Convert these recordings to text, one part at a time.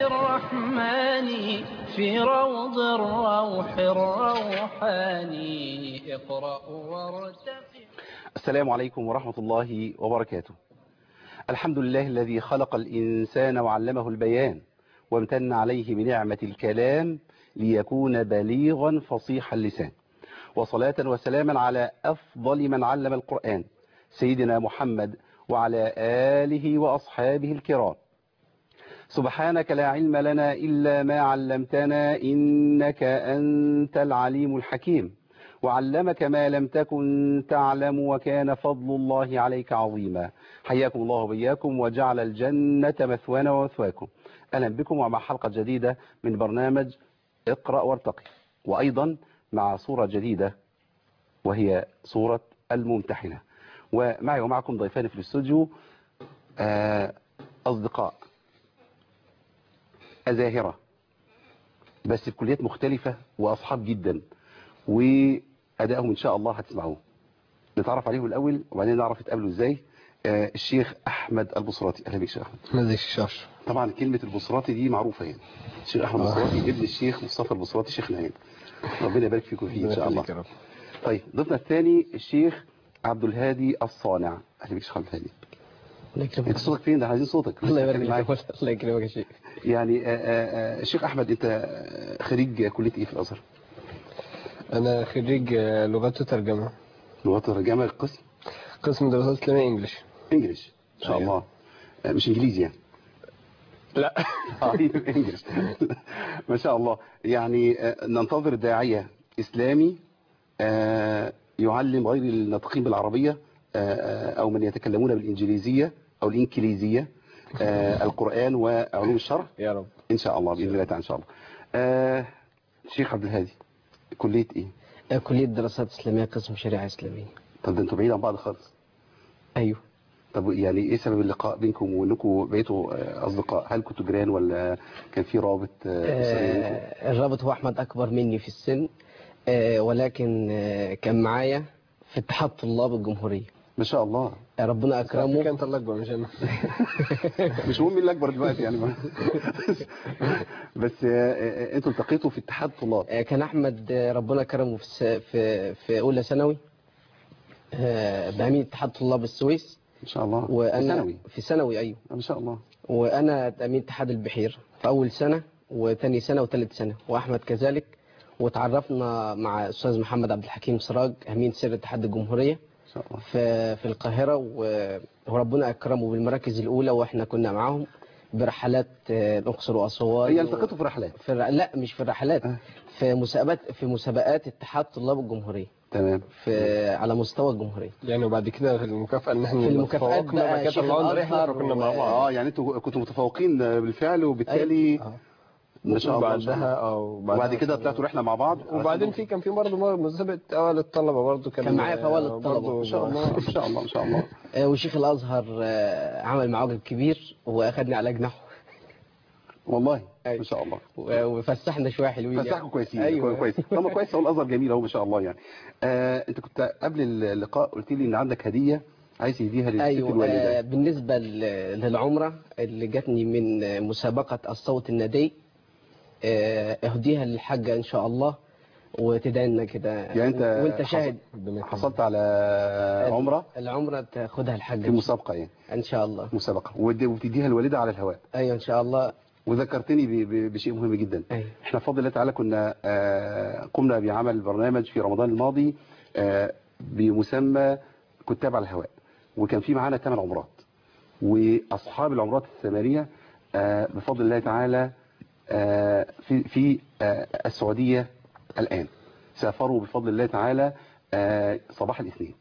الرحمن في روض الروح الروحاني اقرأ وارتقي السلام عليكم ورحمة الله وبركاته الحمد لله الذي خلق الإنسان وعلمه البيان وامتن عليه بنعمة الكلام ليكون بليغا فصيح اللسان وصلاة وسلاما على أفضل من علم القرآن سيدنا محمد وعلى آله وأصحابه الكرام سبحانك لا علم لنا إلا ما علمتنا إنك أنت العليم الحكيم وعلمك ما لم تكن تعلم وكان فضل الله عليك عظيما حياكم الله وبياكم وجعل الجنة مثوانا ومثواكم أهلا بكم ومع حلقة جديدة من برنامج اقرأ وارتقي وأيضا مع صورة جديدة وهي صورة الممتحنة ومعي ومعكم ضيفان في الاستوديو آه، أصدقاء أزاهرة بس في كليات مختلفة وأصحاب جدا وأدائهم إن شاء الله هتسمعوه نتعرف عليهم الأول وبعدين نعرف يتقابلوا إزاي آه، الشيخ أحمد البصراتي أهلا بك شيخ أحمد مزيك الشرش طبعا كلمة البصراتي دي معروفة يعني الشيخ أحمد آه. البصراتي ابن الشيخ مصطفى البصراتي شيخنا يعني ربنا يبارك فيكم فيه إن شاء الله يا رب. طيب ضيفنا الثاني الشيخ عبد الهادي الصانع أهلا بك شيخ عبد الهادي الله انت يكرمك صوتك فين ده عايزين صوتك الله يبارك معاك. فيك الله يكرمك يا شيخ يعني آه، آه، آه، الشيخ احمد انت آه، خريج كليه ايه في الازهر انا خريج آه، لغات وترجمه لغات الترجمه القسم قسم دراسات اسلاميه انجلش انجلش ان شاء أيوة. الله آه، مش انجليزي يعني لا آه، انجلش ما شاء الله يعني آه، ننتظر داعيه اسلامي آه، يعلم غير الناطقين بالعربيه آه، آه، او من يتكلمون بالانجليزيه او الانكليزيه آه، القران وعلوم الشرع يا رب ان شاء الله باذن الله تعالى ان شاء الله آه، شيخ عبد الهادي كليه ايه آه، كليه دراسات اسلاميه قسم شريعه اسلاميه طب ده انتوا بعيد عن بعض خالص ايوه طب يعني ايه سبب اللقاء بينكم وانكم بقيتوا آه، اصدقاء هل كنتوا جيران ولا كان في رابط آه، أسري بينكم؟ آه، الرابط هو احمد اكبر مني في السن آه، ولكن آه، كان معايا في اتحاد طلاب الجمهوريه ما شاء الله آه، ربنا اكرمه انت اللي اكبر مش انا مش مهم مين اللي اكبر دلوقتي يعني بس آه، آه، انتوا التقيتوا في اتحاد طلاب آه، كان احمد آه، ربنا كرمه في الس- في في اولى ثانوي آه، بامين اتحاد طلاب السويس ما شاء الله في وانا ثانوي في ثانوي ايوه ما شاء الله وانا امين اتحاد البحير في اول سنه وتاني سنه وتالت سنه واحمد كذلك وتعرفنا مع استاذ محمد عبد الحكيم سراج امين سر اتحاد الجمهوريه ما شاء الله في في القاهره و- وربنا اكرمه بالمراكز الاولى واحنا كنا معاهم برحلات آه، الاقصر واسوان هي التقيتوا في رحلات في الر- لا مش في الرحلات آه. في مسابقات في مسابقات اتحاد طلاب الجمهوريه تمام في على مستوى الجمهوريه يعني وبعد كده في المكافأة ان احنا في المكافآت تفوقنا، بقى بعد كده شيخ طلعنا رحلة الأزهر فكنا و- مع بعض اه يعني انتوا كنتوا متفوقين بالفعل وبالتالي آه. ما شاء الله ما شاء بعدها الله. او وبعد كده طلعتوا رحله مع بعض وبعدين في كان في برضه مرة مسابقة اوائل الطلبة برضه كان كان معايا في أوائل آه، الطلبة. برضه ما شاء الله ما شاء الله ما شاء الله آه، وشيخ الازهر آه، عمل معاجب كبير واخدني على جناحه والله ما أيوة. شاء الله و- وفسحنا شويه حلوين فسحكم كويسين ايوه كويس طب ما كويس هو الازهر جميل اهو ما شاء الله يعني آه انت كنت قبل اللقاء قلت لي ان عندك هديه عايز تهديها للست ايوه آه، الوالده بالنسبه ل- للعمره اللي جاتني من آه، مسابقه الصوت الندي آه، اهديها للحاجه ان شاء الله وتدعي لنا كده يعني انت وانت شاهد حصلت على عمره العمره تاخدها الحاجه في مسابقه يعني ان شاء الله مسابقه ود- وبتديها الوالده على الهواء ايوه ان شاء الله وذكرتني ب- ب- بشيء مهم جدا ايوه احنا بفضل الله تعالى كنا آه، قمنا بعمل برنامج في رمضان الماضي آه، بمسمى كتاب على الهواء وكان في معانا ثمان عمرات واصحاب العمرات الثمانيه آه، بفضل الله تعالى آه، في في آه، السعوديه الان سافروا بفضل الله تعالى آه، صباح الاثنين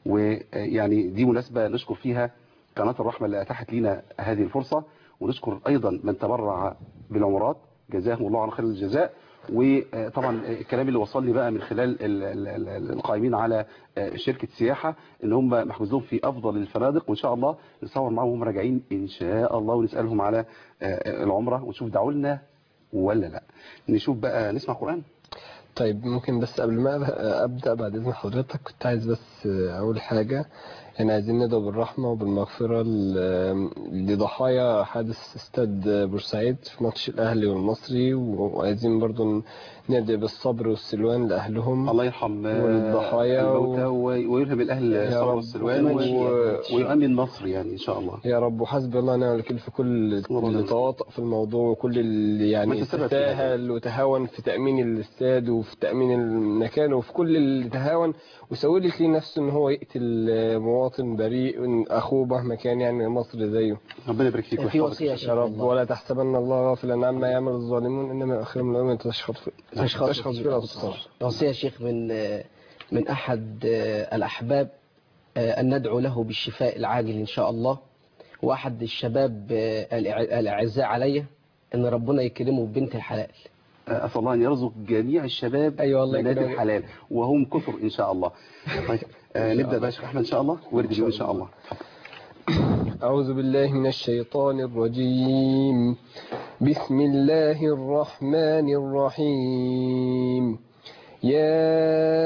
ويعني دي مناسبه نشكر فيها قناه الرحمه اللي اتاحت لنا هذه الفرصه ونشكر ايضا من تبرع بالعمرات جزاهم الله عن خير الجزاء وطبعا الكلام اللي وصلني بقى من خلال ال- ال- ال- القائمين على شركة سياحة ان هم محجوز لهم في افضل الفنادق وان شاء الله نصور معاهم وهم راجعين ان شاء الله ونسألهم على العمرة ونشوف دعوا لنا ولا لا نشوف بقى نسمع قرآن طيب ممكن بس قبل ما ابدا بعد اذن حضرتك كنت عايز بس اقول حاجه يعني عايزين ندعو بالرحمة وبالمغفرة ل- لضحايا حادث استاد بورسعيد في ماتش الأهلي والمصري وعايزين برضو ندعي بالصبر والسلوان لأهلهم الله يرحم آه، والضحايا و- الموتى و- ويلهم الأهل يا الصبر رب. والسلوان و- و- ويؤمن مصر يعني إن شاء الله يا رب وحسبي الله ونعم الوكيل في كل اللي تواطأ في الموضوع وكل اللي يعني ما تسبب في تساهل وتهاون في تأمين الاستاد وفي تأمين المكان وفي كل اللي تهاون وسولت لي نفسه ان هو يقتل مواطن بريء اخوه مهما كان يعني مصري زيه ربنا يبارك فيك في ويحفظك. وصية يا شيخ يا رب والله. ولا تحسبن الله غافلا عما يعمل الظالمون انما اخر من الامم تشخص في تشخص تشخص في الابصار وصية يا شيخ من من أحد الأحباب أن ندعو له بالشفاء العاجل إن شاء الله وأحد الشباب الأع- الأعزاء علي أن ربنا يكرمه ببنت الحلال آه، أسأل الله أن يرزق جميع الشباب أيوة والله بنات كده. الحلال وهم كثر إن شاء الله طيب آه، نبدأ بقى يا شيخ أحمد إن شاء الله ورد اليوم إن شاء الله أعوذ بالله من الشيطان الرجيم بسم الله الرحمن الرحيم يا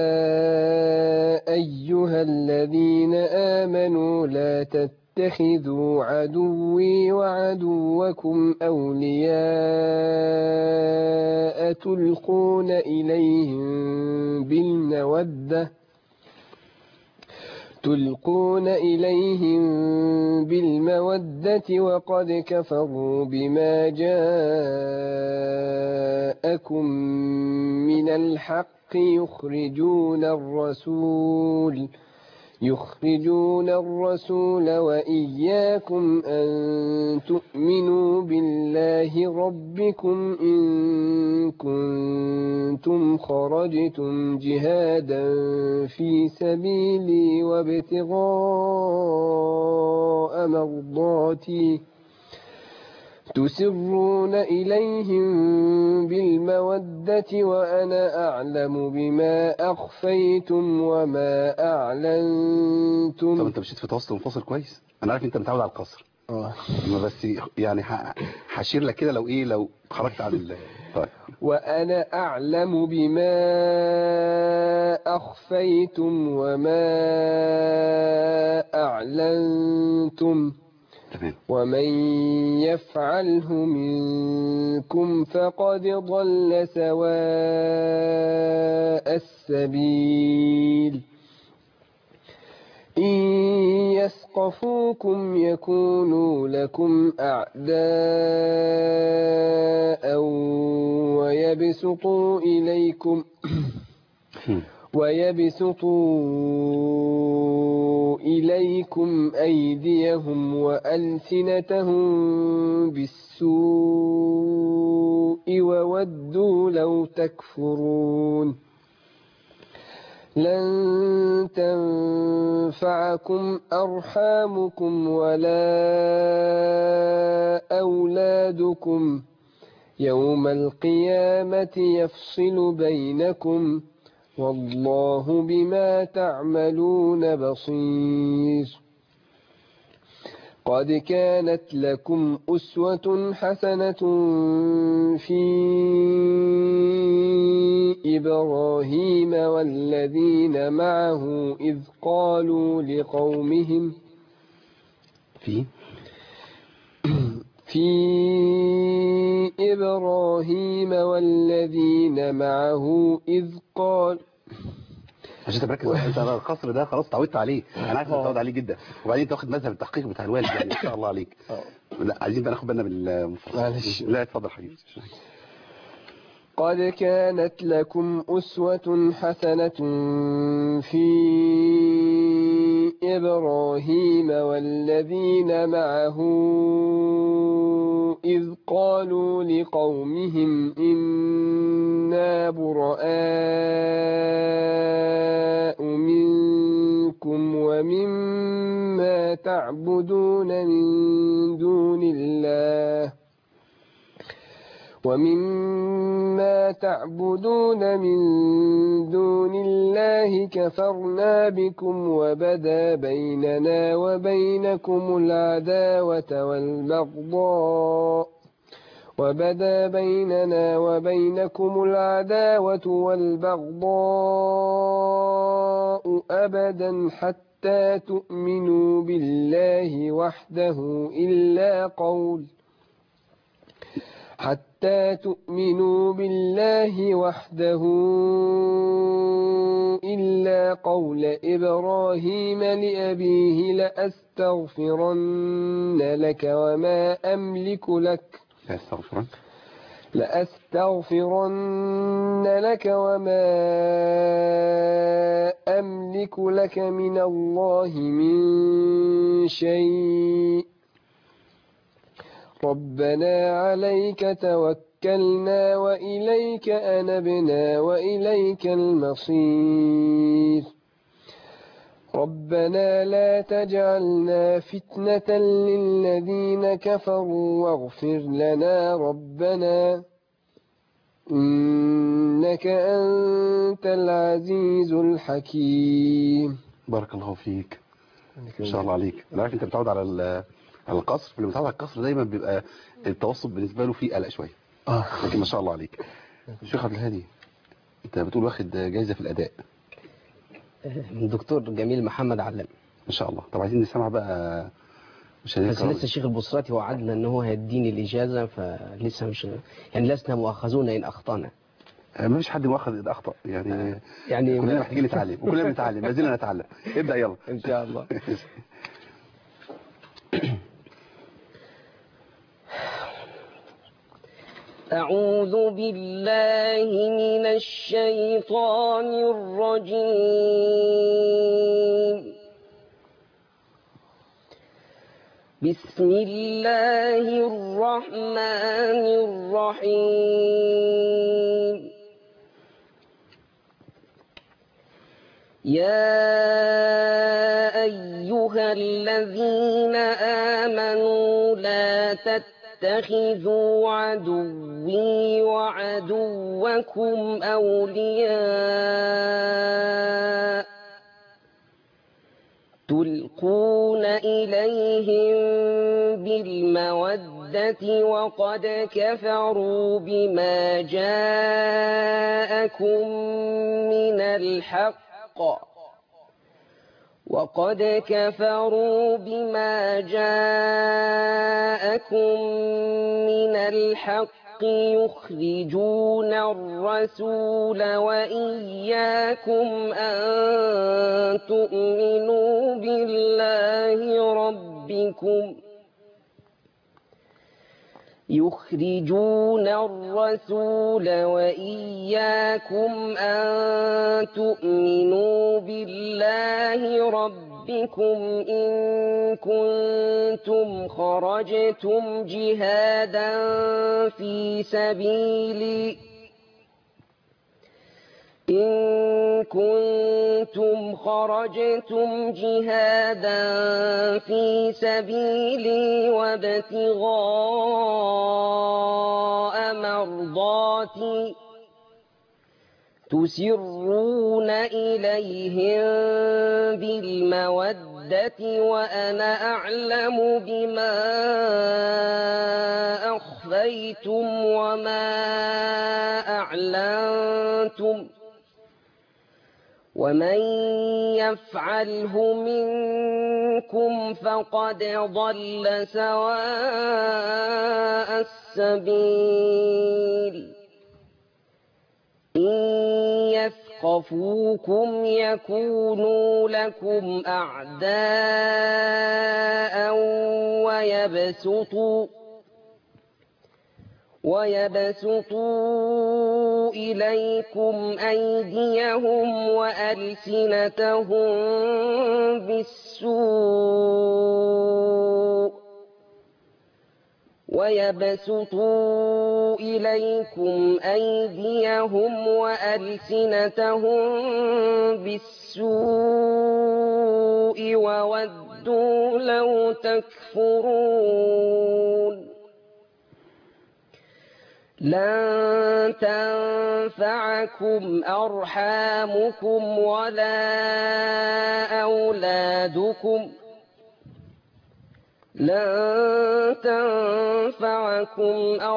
أيها الذين آمنوا لا تتخذوا عدوي وعدوكم أولياء تلقون إليهم بالمودة تلقون إليهم بالمودة وقد كفروا بما جاءكم من الحق يخرجون الرسول يخرجون الرسول وإياكم أن تؤمنوا بالله ربكم إن كنتم خرجتم جهادا في سبيلي وابتغاء مرضاتي تسرون إليهم بالمودة وأنا أعلم بما أخفيتم وما طب أعلنتم أنت مشيت في تواصل منفصل كويس أنا عارف أنت متعود على القصر آه. أما بس يعني ه- هشير لك كده لو إيه لو خرجت عن ال طيب وأنا أعلم بما أخفيتم وما أعلنتم تمام ومن يفعله منكم فقد ضل سواء السبيل إن يثقفوكم يكونوا لكم أعداء ويبسطوا إليكم ويبسطوا إليكم أيديهم وألسنتهم بالسوء وودوا لو تكفرون لن تنفعكم أرحامكم ولا أولادكم يوم القيامة يفصل بينكم والله بما تعملون بصير قد كانت لكم أسوة حسنة في إبراهيم والذين معه إذ قالوا لقومهم في في إبراهيم والذين معه إذ قال عشان انت مركز انت على القصر ده خلاص اتعودت عليه انا عارف انك متعود عليه جدا وبعدين انت واخد مذهب التحقيق بتاع الوالد يعني ان شاء الله عليك لا عايزين بقى ناخد بالنا بالمفصل معلش. لا اتفضل حبيبي قد كانت لكم أسوة حسنة في إبراهيم والذين معه إذ قالوا لقومهم إنا براء منكم ومما تعبدون من دون الله ومما تعبدون من دون الله كفرنا بكم وبدا بيننا وبينكم العداوة والبغضاء وبدا بيننا وبينكم العداوة والبغضاء أبدا حتى حتى تؤمنوا بالله وحده إلا قول حتى تؤمنوا بالله وحده إلا قول إبراهيم لأبيه لأستغفرن لك وما أملك لك لا استغفرك لأستغفرن لك وما أملك لك من الله من شيء ربنا عليك توكلنا وإليك أنبنا وإليك المصير ربنا لا تجعلنا فتنة للذين كفروا واغفر لنا ربنا إنك أنت العزيز الحكيم بارك الله فيك ما شاء الله عليك انا عارف انت بتعود على ال- على القصر اللي متعود على القصر دايما بيبقى التوسط بالنسبه له فيه قلق شويه آه. لكن ما شاء الله عليك شيخ عبد الهادي انت بتقول واخد جايزه في الاداء من دكتور جميل محمد علام ما شاء الله طب عايزين نسمع بقى مشاهدينا بس الكرام. لسه الشيخ البصراتي وعدنا ان هو هيديني الاجازه فلسه مش يعني لسنا مؤاخذون ان اخطانا آه، ما فيش حد مؤاخذ اذا اخطا يعني يعني كلنا محتاجين نتعلم وكلنا بنتعلم ما زلنا نتعلم ابدا يلا ان شاء الله أعوذ بالله من الشيطان الرجيم بسم الله الرحمن الرحيم يا أيها الذين آمنوا لا تتخذوا عدوي وعدوكم أولياء تلقون إليهم بالمودة وقد كفروا بما جاءكم من الحق وقد كفروا بما جاءكم من الحق يخرجون الرسول وإياكم أن تؤمنوا بالله ربكم يخرجون الرسول وإياكم أن تؤمنوا بالله ربكم إن كنتم خرجتم جهادا في سبيلي إن كنتم خرجتم جهادا في سبيلي وابتغاء مرضاتي تسرون إليهم بالمودة وأنا أعلم بما أخفيتم وما أعلنتم ومن يفعله منكم فقد ضل سواء السبيل إن يثقفوكم يكونوا لكم أعداء ويبسطوا ويبسطوا إليكم أيديهم وألسنتهم بالسوء ويبسطوا إليكم أيديهم وألسنتهم بالسوء وودوا لو تكفرون لن تنفعكم أرحامكم ولا أولادكم لن تنفعكم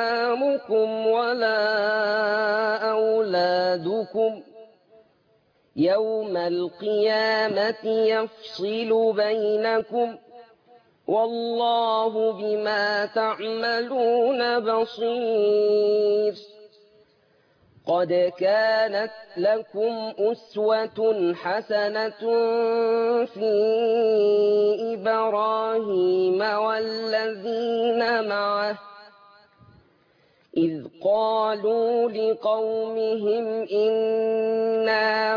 أرحامكم ولا أولادكم يوم القيامة يفصل بينكم والله بما تعملون بصير قد كانت لكم أسوة حسنة في إبراهيم والذين معه إذ قالوا لقومهم إنا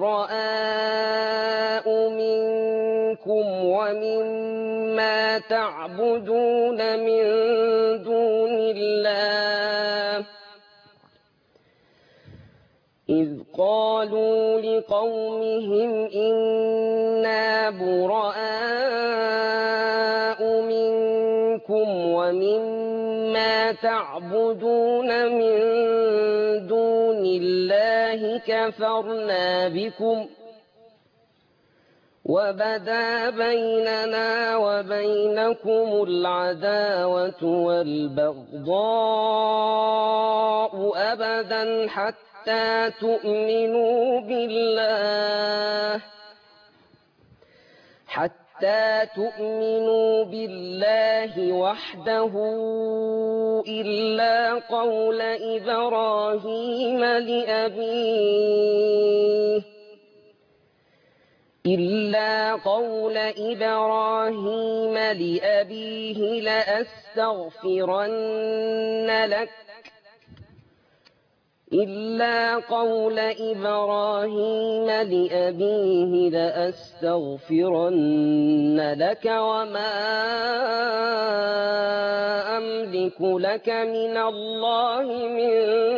براء منكم ومما تعبدون من دون الله إذ قالوا لقومهم إنا براء منكم ومما تعبدون من دون الله كفرنا بكم وبدا بيننا وبينكم العداوة والبغضاء أبدا حتى تؤمنوا بالله حتى تؤمنوا بالله وحده إلا قول إبراهيم لأبيه إلا قول إبراهيم لأبيه لأستغفرن لك إلا قول إبراهيم لأبيه لأستغفرن لك وما أملك لك من الله من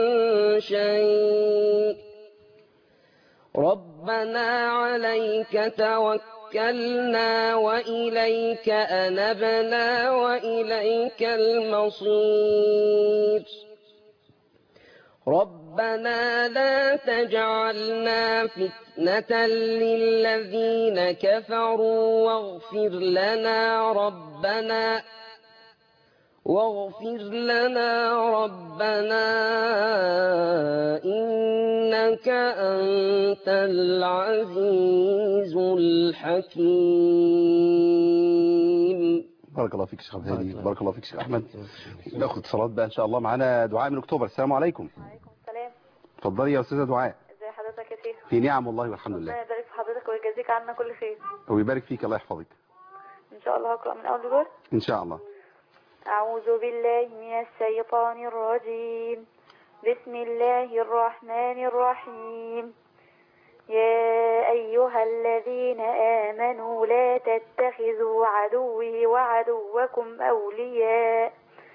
شيء ربنا عليك توكلنا وإليك أنبنا وإليك المصير ربنا لا تجعلنا فتنة للذين كفروا واغفر لنا ربنا واغفر لنا ربنا إنك أنت العزيز الحكيم بارك الله فيك شيخ عبد الهادي بارك الله فيك شيخ احمد ناخد اتصالات بقى ان شاء الله معانا دعاء من اكتوبر السلام عليكم وعليكم السلام اتفضلي يا استاذه دعاء ازي حضرتك يا شيخ في نعم والله والحمد ربنا لله يبارك في حضرتك ويجازيك عنا كل خير ويبارك فيك الله يحفظك ان شاء الله هقرا من اول دور ان شاء الله اعوذ بالله من الشيطان الرجيم بسم الله الرحمن الرحيم يا أيها الذين آمنوا لا تتخذوا عدوي وعدوكم أولياء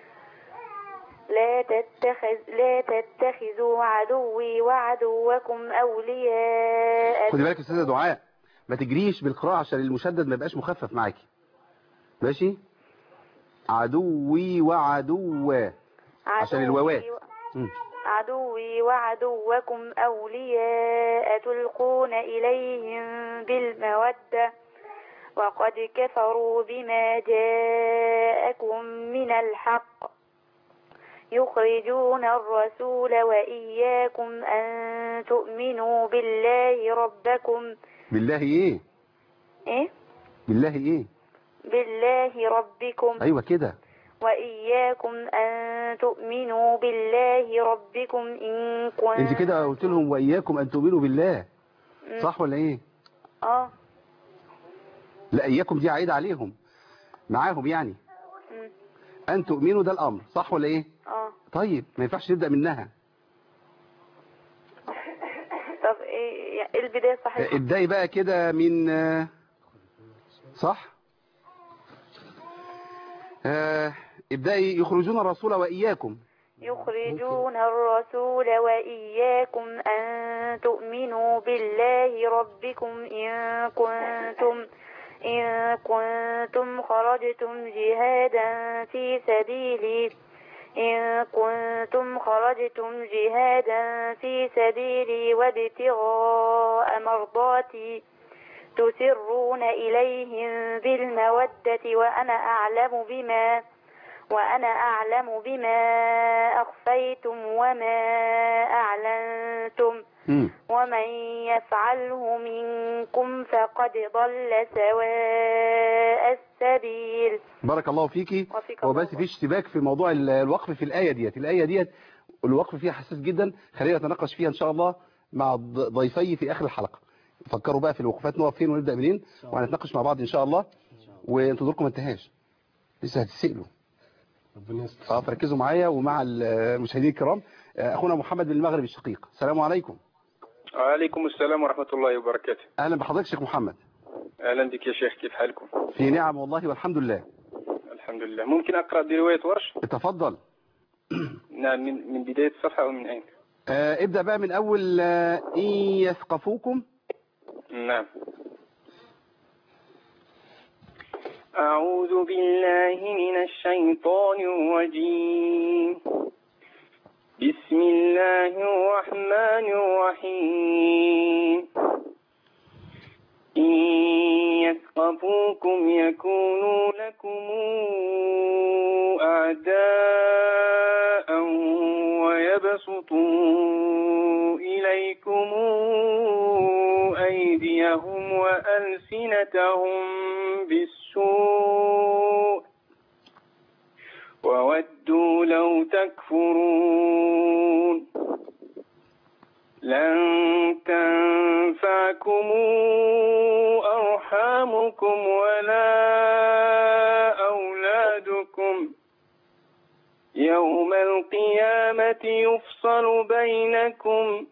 لا تتخذ لا تتخذوا عدوي وعدوكم أولياء خدي بالك يا استاذه دعاء ما تجريش بالقراءه عشان المشدد ما يبقاش مخفف معاكي ماشي عدوي وعدو عشان الواوات. عدوي و- مم. عدوي وعدوكم أولياء تلقون إليهم بالمودة وقد كفروا بما جاءكم من الحق يخرجون الرسول وإياكم أن تؤمنوا بالله ربكم بالله ايه إيه؟ بالله ايه بالله ربكم ايوه كده وإياكم أن تؤمنوا بالله ربكم إن كنتم انت كده قلت لهم واياكم ان تؤمنوا بالله صح ولا ايه اه لا اياكم دي عايده عليهم معاهم يعني مم. ان تؤمنوا ده الامر صح ولا ايه اه طيب ما ينفعش نبدا منها طب ايه يعني إيه البداية الصحيحة ابداي بقى كده من آه، صح آه، ابداي يخرجون الرسول واياكم يخرجون الرسول وإياكم أن تؤمنوا بالله ربكم إن كنتم إن كنتم خرجتم جهادا في سبيلي إن كنتم خرجتم جهادا في سبيلي وابتغاء مرضاتي تسرون إليهم بالمودة وأنا أعلم بما وأنا أعلم بما أخفيتم وما أعلنتم مم. وما ومن يفعله منكم فقد ضل سواء السبيل بارك الله فيكي وفيك هو بس الله. في اشتباك في موضوع ال- الوقف في الآية ديت الآية ديت الوقف فيها حساس جدا خلينا نتناقش فيها إن شاء الله مع ض- ضيفي في آخر الحلقة فكروا بقى في الوقفات نقف فين ونبدأ منين وهنتناقش مع بعض إن شاء الله وانتوا دوركم ما انتهاش لسه هتسألوا ربنا يستر اه فركزوا معايا ومع المشاهدين الكرام آه، أخونا محمد من المغرب الشقيق السلام عليكم وعليكم السلام ورحمة الله وبركاته أهلا بحضرتك شيخ محمد أهلا بك يا شيخ كيف حالكم في نعم والله والحمد لله الحمد لله ممكن أقرأ برواية ورش تفضل نعم من, من بداية الصفحة أو من أين آه، ابدأ بقى من أول آه، إن يثقفوكم نعم أعوذ بالله من الشيطان الرجيم بسم الله الرحمن الرحيم إن يثقفوكم يكونوا لكم أعداء ويبسطوا إليكم أيديهم وألسنتهم بالسوء وودوا لو تكفرون لن تنفعكم أرحامكم ولا أولادكم يوم القيامة يفصل بينكم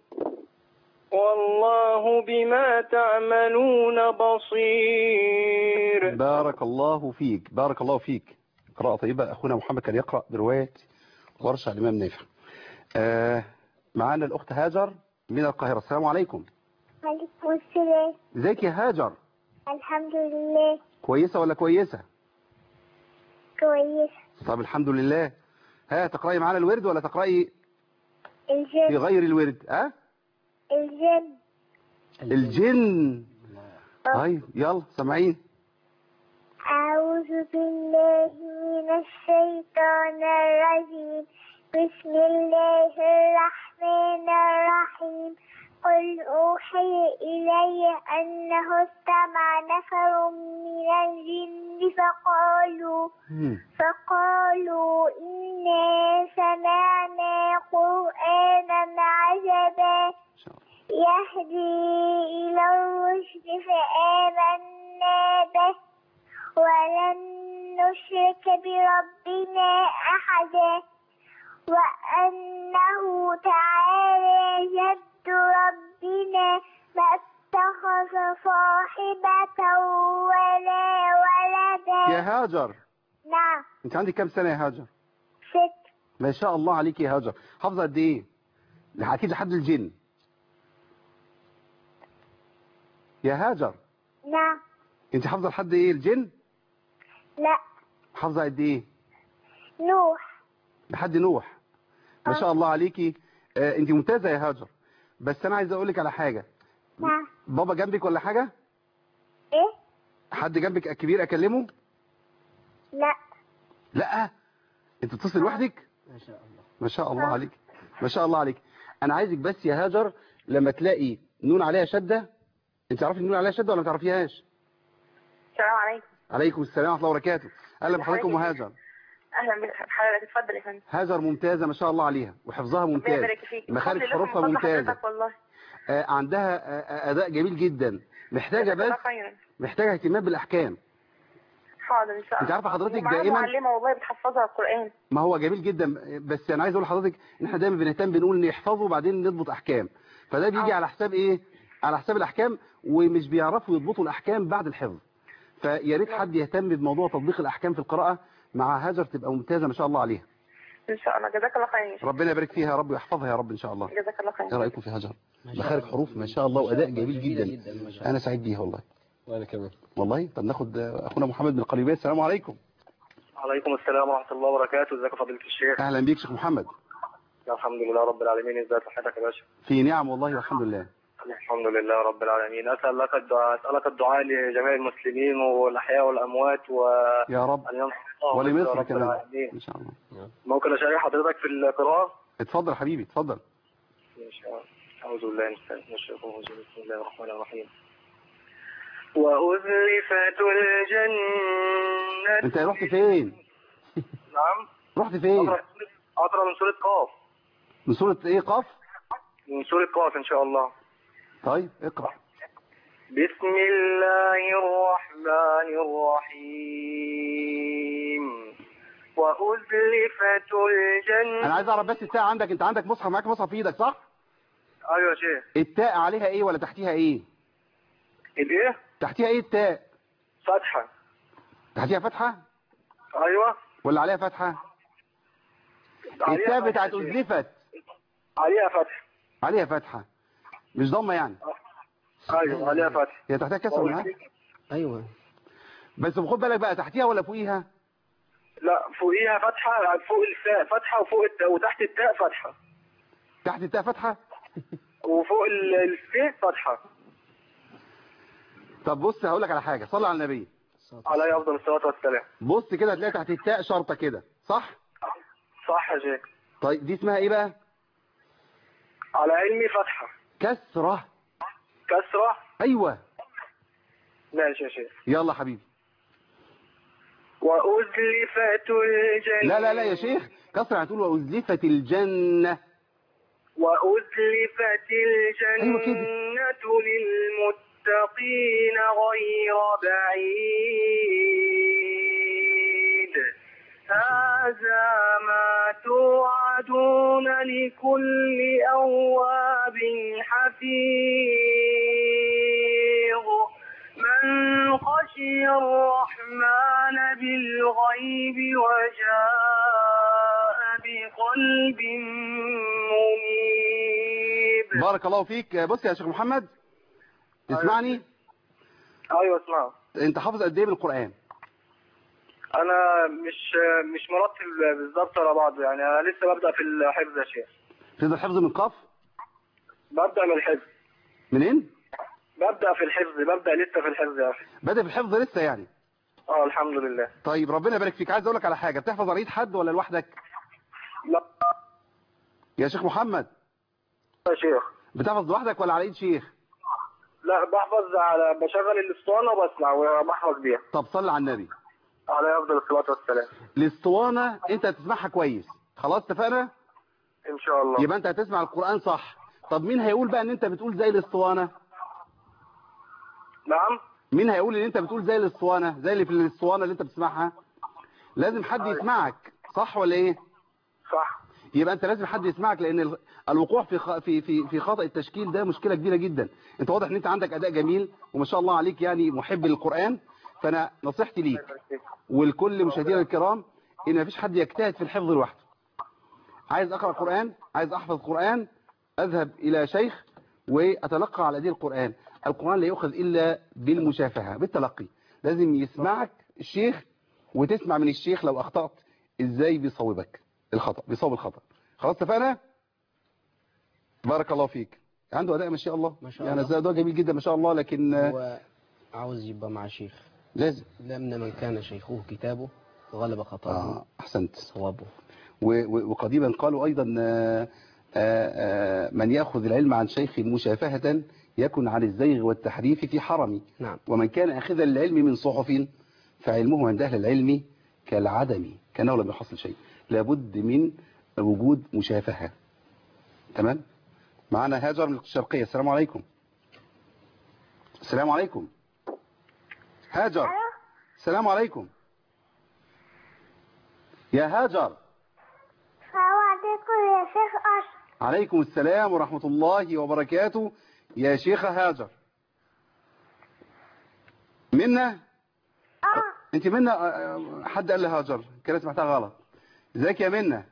والله بما تعملون بصير بارك الله فيك بارك الله فيك قراءة طيبة أخونا محمد كان يقرأ برواية ورشة على الإمام نافع آه معانا الأخت هاجر من القاهرة السلام عليكم عليكم السلام ازيك يا هاجر الحمد لله كويسة ولا كويسة كويس طب الحمد لله ها تقرأي معانا الورد ولا تقرأي في الجن غير الورد ها الجن الجن طيب يلا سامعين أعوذ بالله من الشيطان الرجيم بسم الله الرحمن الرحيم قل أوحي إلي أنه استمع نفر من الجن فقالوا مم. فقالوا إنا سمعنا قرآنا عجبا إن شاء الله. يهدي إلى الرشد فآمنا به ولن نشرك بربنا أحدا وأنه تعالى جد ربنا ما اتخذ صاحبة ولا ولدا يا هاجر نعم انت عندك كام سنة يا هاجر ست ما شاء الله عليك يا هاجر حافظة قد ايه اكيد لحد الجن يا هاجر نعم انت حافظة لحد ايه الجن لا حافظة قد ايه نوح لحد نوح ما شاء الله عليكي آه انت ممتازة يا هاجر بس انا عايز اقول لك على حاجة نعم بابا جنبك ولا حاجة إيه حد جنبك كبير اكلمه لا لا انت بتصل لوحدك ما شاء الله ما شاء الله عليك ما شاء الله عليك انا عايزك بس يا هاجر لما تلاقي نون عليها شدة انت عارفه النون عليها شدة ولا ما تعرفيهاش السلام عليكم عليكم السلام ورحمه الله وبركاته اهلا بحضراتكم وهاجر اهلا بحضرتك اتفضل يا فندم هاجر ممتازة ما شاء الله عليها وحفظها ربنا ممتاز يبارك فيك مخارج بفضل الله حروفها ومن فضل ممتازة حضرتك والله آه عندها آه اداء جميل جدا محتاجة جزاك الله بس خيرا محتاجة اهتمام بالاحكام حاضر ان شاء الله انت عارفة حضرتك ومعايا دائما معلمه والله بتحفظها القران ما هو جميل جدا بس انا عايز اقول لحضرتك ان احنا دايما بنهتم بنقول ان يحفظوا وبعدين نضبط احكام فده بيجي آه. على حساب ايه على حساب الاحكام ومش بيعرفوا يضبطوا الاحكام بعد الحفظ فيا ريت حد يهتم بموضوع تطبيق الاحكام في القراءه مع هاجر تبقى ممتازه ما شاء الله عليها ان شاء الله جزاك الله خير يا شيخ. ربنا يبارك فيها يا رب ويحفظها يا رب ان شاء الله جزاك الله خير ايه رايكم في هاجر ما شاء مخارج الله. حروف ما شاء الله واداء جميل جميلة جدا جدا ما شاء الله انا سعيد بيها والله وانا كمان والله طب ناخد اخونا محمد من القريبات السلام عليكم عليكم السلام ورحمة الله وبركاته ازيك يا فضيلة الشيخ اهلا بيك شيخ محمد الحمد لله رب العالمين ازيك صحتك يا باشا في نعم والله والحمد لله الحمد لله رب العالمين اسال لك الدعاء اسالك الدعاء لجميع المسلمين والاحياء والاموات وان يا رب ينصر الله ولمصر رب كمان العالمين ان شاء الله ممكن اشارك حضرتك في القراءة اتفضل حبيبي اتفضل ان شاء الله أعوذ بالله من الشيطان الرجيم بسم الله الرحمن الرحيم وأزلفت الجنة انت رحت فين نعم رحت فين أقرأ أقرأ من سورة قاف من سورة ايه قاف من سورة قاف إن شاء الله طيب اقرأ بسم الله الرحمن الرحيم وأزلفت الجنة انا عايز اعرف بس التاء عندك انت عندك مصحف معاك مصحف في ايدك صح أيوة يا شيخ التاء عليها ايه ولا تحتيها ايه الإيه؟ تحتيها ايه التاء فتحة تحتيها فتحة أيوة ولا عليها فتحة عليها التاء فتحة بتاعت يا شيخ. أزلفت عليها فتح عليها فتحة مش ضمة يعني أيوة عليها فتح هي تحتها كسر معاك ايوه بس خد بالك بقى تحتيها ولا فوقيها لا فوقيها فتحة فوق الفاء فتحة وفوق التاء وتحت التاء فتحة تحت التاء فتحة وفوق ال- الفاء فتحة طب بص هقول لك على حاجة صلي على النبي عليه أفضل الصلاة والسلام بص كده هتلاقي تحت التاء شرطة كده صح صح يا شيخ طيب دي اسمها ايه بقى على علمي فتحة كسرة كسرة ايوه ماشي يا شيخ يلا حبيبي وأزلفت الجنة لا لا لا يا شيخ كسرة هتقول وأزلفت الجنة وأزلفت أيوة كده. الجنة للمتقين غير بعيد هذا ما توعدون لكل أواب حفيظ من خشي الرحمن بالغيب وجاء بقلب منيب بارك الله فيك بص يا شيخ محمد اسمعني ايوه اسمع انت حافظ قد ايه من القرآن انا مش مش مرتب بالظبط على بعضه يعني انا لسه ببدا في الحفظ يا شيخ تقدر حفظ من قاف ببدا من الحفظ منين ببدا في الحفظ ببدا لسه في الحفظ يا اخي بدأ في الحفظ لسه يعني اه الحمد لله طيب ربنا يبارك فيك عايز اقول لك على حاجة بتحفظ على ايد حد ولا لوحدك لا يا شيخ محمد يا شيخ بتحفظ لوحدك ولا على ايد شيخ لا بحفظ على بشغل الاسطوانه وبسمع وبحفظ بيها طب صلي على النبي عليه افضل الصلاه والسلام الاسطوانة انت هتسمعها كويس خلاص اتفقنا ان شاء الله يبقى انت هتسمع القرآن صح طب مين هيقول بقى ان انت بتقول زي الاسطوانة نعم مين هيقول ان انت بتقول زي الاسطوانة زي اللي في الاسطوانة اللي انت بتسمعها لازم حد يسمعك صح ولا ايه صح يبقى انت لازم حد يسمعك لان ال- الوقوع في خ- في في في خطأ التشكيل ده مشكلة كبيرة جدا انت واضح ان انت عندك اداء جميل وما شاء الله عليك يعني محب للقرآن فانا نصيحتي ليك ولكل مشاهدينا الكرام ان مفيش حد يجتهد في الحفظ لوحده عايز اقرا قرآن عايز احفظ قرآن اذهب الى شيخ واتلقى على دين القرآن القرآن لا يؤخذ الا بالمشافهة بالتلقي لازم يسمعك الشيخ وتسمع من الشيخ لو اخطأت ازاي بيصوبك الخطأ بيصوب الخطأ خلاص اتفقنا بارك الله فيك عنده اداء ما شاء الله ما شاء يعني الله. اداء جميل جدا ما شاء الله لكن آه، هو عاوز يبقى مع شيخ لازم لأن من كان شيخه كتابه غلب خطأه آه احسنت صوابه و- و- وقديما قالوا أيضا آه، آه، آه، من يأخذ العلم عن شيخ مشافهة يكن عن الزيغ والتحريف في حرم نعم ومن كان أخذا للعلم من صحف فعلمه عند أهل العلم كالعدم كأنه لم يحصل شيء لابد من وجود مشافهة تمام معنا هاجر من الشرقية السلام عليكم السلام عليكم هاجر السلام عليكم يا هاجر السلام عليكم يا شيخ أشرف عليكم السلام ورحمة الله وبركاته يا شيخة هاجر منا اه انت منا آه، حد قال لي هاجر كده سمعتها غلط ازيك يا منا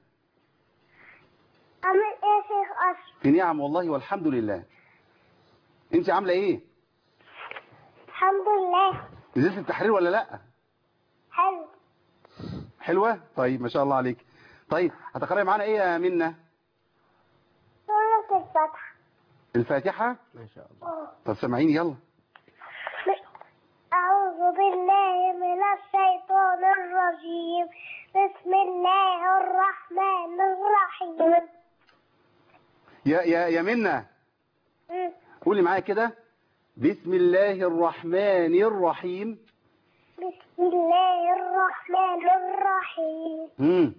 عامل ايه يا شيخ أشرف في نعم والله والحمد لله انت عاملة ايه الحمد لله نزلت التحرير ولا لا حلو حلوة طيب ما شاء الله عليك طيب هتقرأي معانا ايه يا منا سورة الفتح الفاتحة ما شاء الله طب سامعيني يلا أعوذ بالله من الشيطان الرجيم بسم الله الرحمن الرحيم يا يا يا منا قولي معايا كده بسم الله الرحمن الرحيم بسم الله الرحمن الرحيم مم.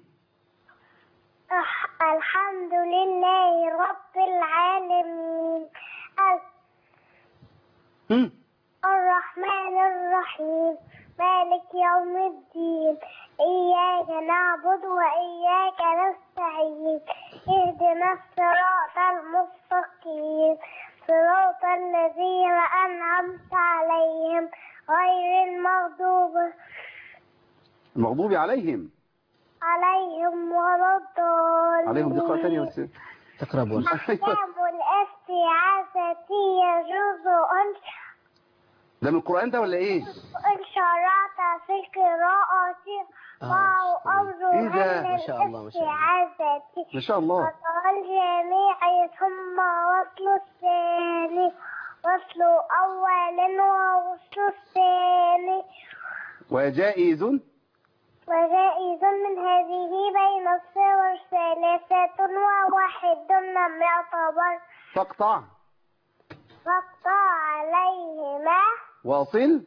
أح- الحمد لله رب العالمين ال- مم. الرحمن الرحيم مالك يوم الدين إياك نعبد وإياك نستعين اهدنا الصراط المستقيم صراط الذين أنعمت عليهم غير المغضوب المغضوب عليهم عليهم ولا الضالين عليهم دي قراءة تانية بس تقرب ورش أحكام الاستعاذة يجوز أن ده من القرآن ده ولا ايه إن شرعت في قراءة معه أمر إيه ده؟ ما شاء الله، ما شاء الله. الاستعاذة ما شاء الله وقال الجميع ثم وصل الثاني وصل أول ووصل الثاني وجائز وجائز من هذه بين الصور ثلاثة وواحد لم يعتبر تقطع فاقطع عليهما واصل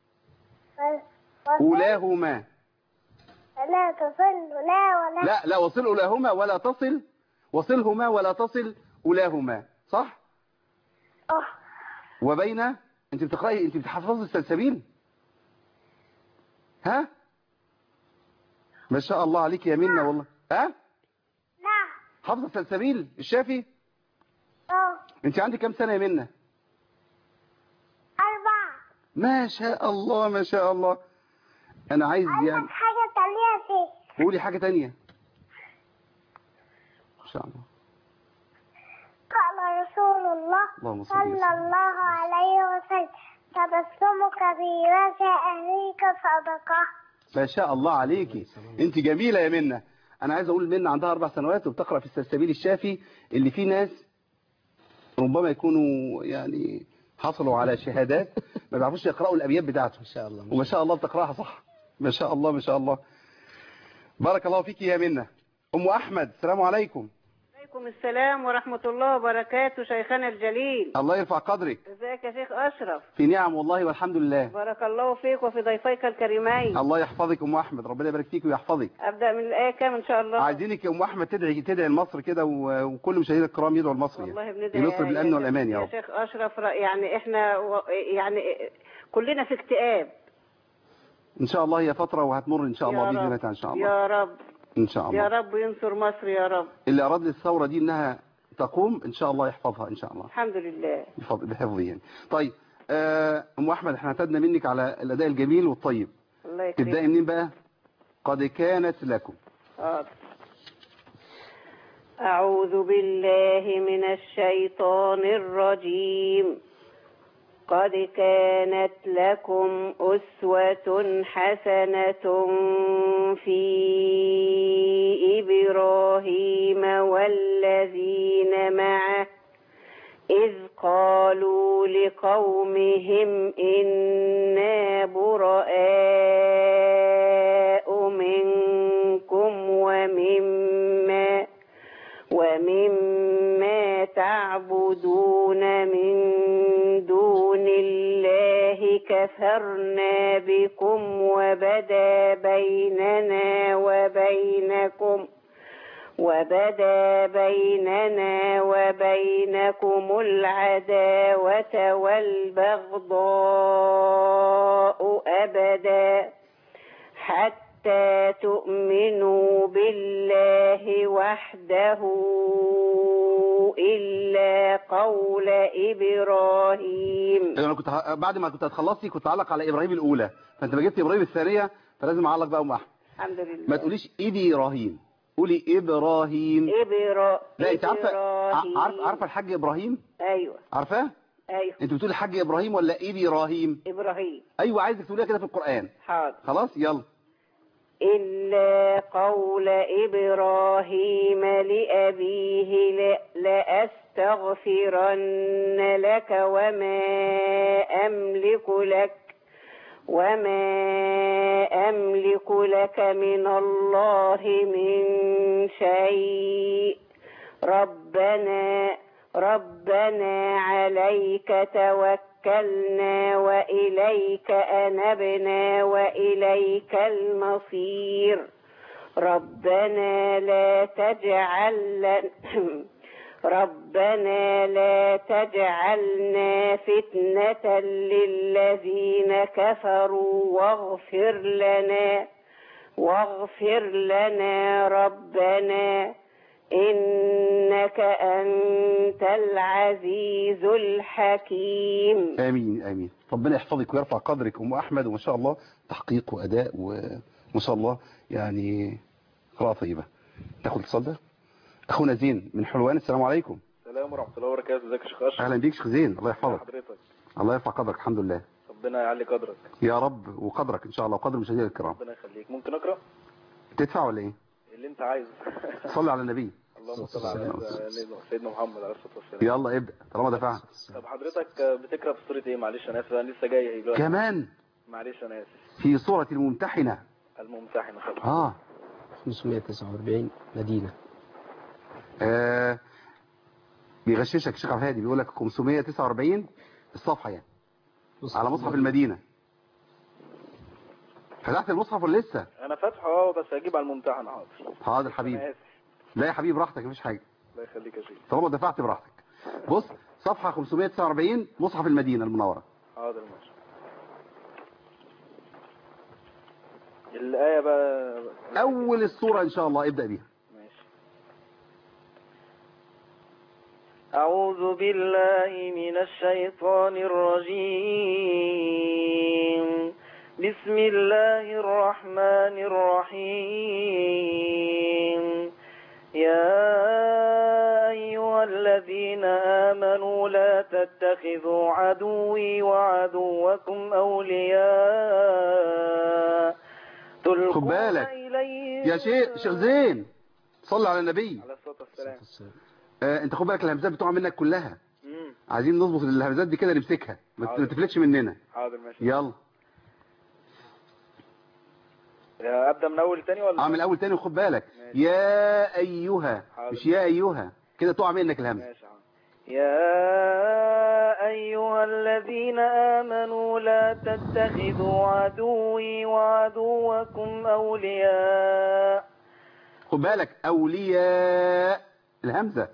و- أولاهما لا تصل لا ولا لا لا وصل أولاهما ولا تصل وصلهما ولا تصل أولاهما صح أه. وبين انت بتقرأي انت بتحفظي السلسبيل ها ما شاء الله عليك يا منى والله ها نعم حافظه السلسبيل الشافي أه انت عندك كام سنه يا منى أربعة ما شاء الله ما شاء الله انا عايز يعني عندك حاجة تانية فيه قولي حاجه تانية ما شاء الله قال رسول الله اللهم صل صلى وسلم الله عليه وسلم تبسمك في وجه أهليك صدقة ما شاء الله عليكي انت جميله يا منى انا عايز اقول منى عندها اربع سنوات وبتقرا في السلسبيل الشافي اللي فيه ناس ربما يكونوا يعني حصلوا على شهادات ما بيعرفوش يقراوا الابيات بتاعته ما شاء الله وما شاء الله بتقراها صح ما شاء الله ما شاء الله بارك الله فيك يا منى ام احمد السلام عليكم عليكم السلام ورحمة الله وبركاته شيخنا الجليل الله يرفع قدرك ازيك يا شيخ أشرف في نعم والله والحمد لله بارك الله فيك وفي ضيفيك الكريمين الله يحفظك ام احمد ربنا يبارك فيك ويحفظك أبدأ من الآية كام إن شاء الله عايزينك يا ام احمد تدعي تدعي لمصر كده و- وكل مشاهدينا الكرام يدعوا لمصر والله يعني بندعي لمصر بالامن والامان يا يا رب شيخ أشرف رأ- يعني إحنا و- يعني كلنا في اكتئاب ان شاء الله هي فتره وهتمر ان شاء الله يا باذن رب. الله تعالى ان شاء الله يا رب ان شاء يا الله رب ينصر مصر يا رب اللي اراد للثوره دي انها تقوم ان شاء الله يحفظها ان شاء الله الحمد لله بفضل بحفظه يعني طيب آه، ام احمد احنا اعتدنا منك على الاداء الجميل والطيب الله تبداي يكرمك منين بقى قد كانت لكم حاضر. أعوذ بالله من الشيطان الرجيم قد كانت لكم أسوة حسنة في إبراهيم والذين معه إذ قالوا لقومهم إنا براء منكم ومما ومما تعبدون من دون الله كفرنا بكم وبدا بيننا وبينكم وبدا بيننا وبينكم العداوة والبغضاء أبدا حتى تؤمنوا بالله وحده إلا قول إبراهيم انا كنت ه- بعد ما كنت هتخلصي كنت اعلق على ابراهيم الاولى فانت ما جبت ابراهيم الثانيه فلازم اعلق بقى ام احمد الحمد لله ما تقوليش ابراهيم قولي ابراهيم إبرا... لا انت عارفه إبراهيم. ع- عارف عارفه الحاج ابراهيم أيوة عارفاه أيوة انت بتقولي الحاج ابراهيم ولا ابراهيم إبراهيم ايوه عايزك تقوليها كده في القران حاضر خلاص يلا إلا قول إبراهيم لأبيه ل- لأستغفرن لك وما أملك لك وما أملك لك من الله من شيء ربنا ربنا عليك توكلنا وإليك أنبنا وإليك المصير ربنا لا تجعل ربنا لا تجعلنا فتنة للذين كفروا واغفر لنا واغفر لنا ربنا إنك أنت العزيز الحكيم امين امين ربنا يحفظك ويرفع قدرك ام احمد وما شاء الله تحقيق واداء وما شاء الله يعني قراءه طيبه تاخد الاتصال ده اخونا زين من حلوان السلام عليكم السلام ورحمة الله وبركاته ازيك يا شيخ اشرف اهلا بيك شيخ زين الله يحفظك حضرتك الله يرفع قدرك الحمد لله ربنا يعلي قدرك يا رب وقدرك ان شاء الله وقدر المشاهدين الكرام ربنا يخليك ممكن اقرا تدفع ولا ايه اللي انت عايزه صلي على النبي اللهم صل على سيدنا- سيدنا محمد عليه الصلاه والسلام يلا ابدا طالما دفعت طب حضرتك بتقرا في سوره ايه معلش انا اسف انا لسه جاي ايه دلوقتي كمان معلش انا اسف في سوره الممتحنه الممتحنه طبعا اه 549 مدينة آه بيغششك الشيخ عبد الهادي بيقول لك 549 الصفحه يعني على مصحف المدينه فتحت المصحف ولا لسه انا فاتحه اه بس هجيب على الممتحنه حاضر حاضر انا حبيبي اسف لا يا حبيبي براحتك مفيش حاجه الله يخليك يا شيخ طالما دفعت براحتك بص صفحه 549 مصحف المدينه المنوره حاضر ماشي الآية بقى اول السوره ان شاء الله ابدا بيها ماشي أعوذ بالله من الشيطان الرجيم بسم الله الرحمن الرحيم يا أيها الذين آمنوا لا تتخذوا عدوي وعدوكم أولياء خد تلقون بالك إليهم يا شيخ شيخ زين صلي على النبي عليه الصلاة والسلام آه انت خد بالك الهمزات بتقع منك كلها مم. عايزين نظبط الهمزات دي كده نمسكها ما حاضر. ما تفلتش مننا حاضر ماشي يلا يا ابدا من اول تاني ولا اعمل اول تاني وخد بالك ماشي. يا ايها حاضر. مش يا ايها كده تقع منك الهمزه ماشي حاضر. يا ايها الذين امنوا لا تتخذوا عدوي وعدوكم اولياء خد بالك اولياء الهمزه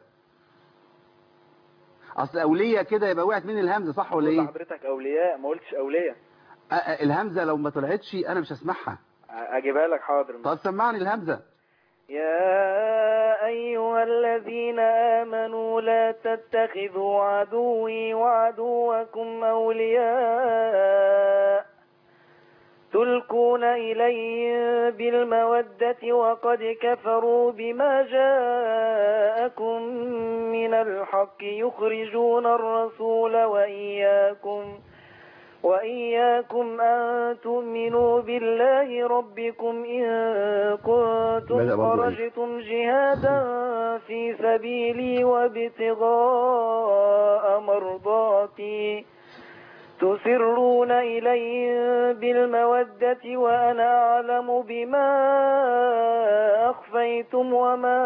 اصل اولياء كده يبقى وقعت مني الهمزه صح ولا قلت ايه لحضرتك اولياء ما قلتش اولياء آه، آه، الهمزه لو ما طلعتش انا مش هسمعها اجيبها لك حاضر طب سمعني الهمزه يا أيها الذين آمنوا لا تتخذوا عدوي وعدوكم أولياء تلقون إليهم بالمودة وقد كفروا بما جاءكم من الحق يخرجون الرسول وإياكم وإياكم أن تؤمنوا بالله ربكم إن كنتم بدأ برضو إيه؟ خرجتم جهادا في سبيلي وابتغاء مرضاتي تسرون إليهم بالمودة وأنا أعلم بما أخفيتم وما